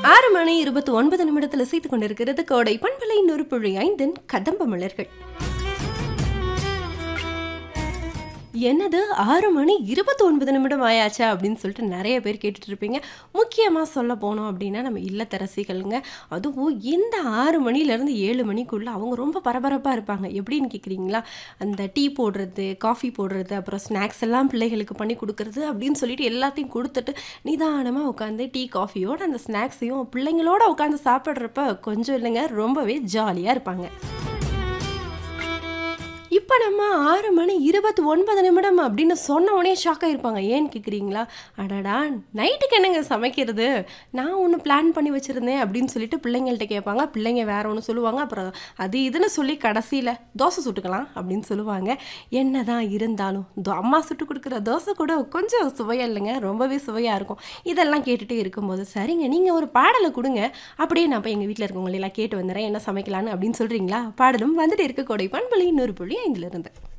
ஆறு மணி இருபத்தி ஒன்பது நிமிடத்தில் செய்து கொண்டிருக்கிறது கோடை பண்பலை நூறு புள்ளி ஐந்தின் கதம்ப மலர்கள் என்னது ஆறு மணி இருபத்தி ஒன்பது நிமிடம் ஆயாச்சா அப்படின்னு சொல்லிட்டு நிறைய பேர் கேட்டுட்டு இருப்பீங்க முக்கியமாக சொல்ல போனோம் அப்படின்னா நம்ம இல்லத்தரசிகள்ங்க அதுவும் இந்த ஆறு மணிலேருந்து ஏழு மணிக்குள்ளே அவங்க ரொம்ப பரபரப்பாக இருப்பாங்க எப்படின்னு கேட்குறீங்களா அந்த டீ போடுறது காஃபி போடுறது அப்புறம் ஸ்நாக்ஸ் எல்லாம் பிள்ளைகளுக்கு பண்ணி கொடுக்குறது அப்படின்னு சொல்லிட்டு எல்லாத்தையும் கொடுத்துட்டு நிதானமாக உட்காந்து டீ காஃபியோட அந்த ஸ்நாக்ஸையும் பிள்ளைங்களோட உட்காந்து சாப்பிட்றப்ப கொஞ்சம் இல்லைங்க ரொம்பவே ஜாலியாக இருப்பாங்க இப்போ நம்ம ஆறு மணி இருபத்தி ஒன்பது நிமிடம் அப்படின்னு சொன்ன உடனே ஷாக் ஆகிருப்பாங்க ஏன்னு கேட்குறீங்களா அடடா நைட்டுக்கு என்னங்க சமைக்கிறது நான் ஒன்று பிளான் பண்ணி வச்சுருந்தேன் அப்படின்னு சொல்லிட்டு பிள்ளைங்கள்ட்ட கேட்பாங்க பிள்ளைங்க வேற ஒன்று சொல்லுவாங்க அப்புறம் அது இதுன்னு சொல்லி கடைசியில் தோசை சுட்டுக்கலாம் அப்படின்னு சொல்லுவாங்க என்ன தான் இருந்தாலும் தோ- அம்மா சுட்டு கொடுக்குற தோசை கூட கொஞ்சம் சுவையாக இல்லைங்க ரொம்பவே சுவையாக இருக்கும் இதெல்லாம் கேட்டுகிட்டே இருக்கும்போது சரிங்க நீங்கள் ஒரு பாடலை கொடுங்க அப்படியே நான் போய் எங்கள் வீட்டில் இருக்கவங்க எல்லாம் கேட்டு வந்துடுறேன் என்ன சமைக்கலான்னு அப்படின்னு சொல்கிறீங்களா பாடலும் வந்துட்டு இருக்க கோடை பண்புலி இன்னொரு புள்ளி ஐந்துல இருந்து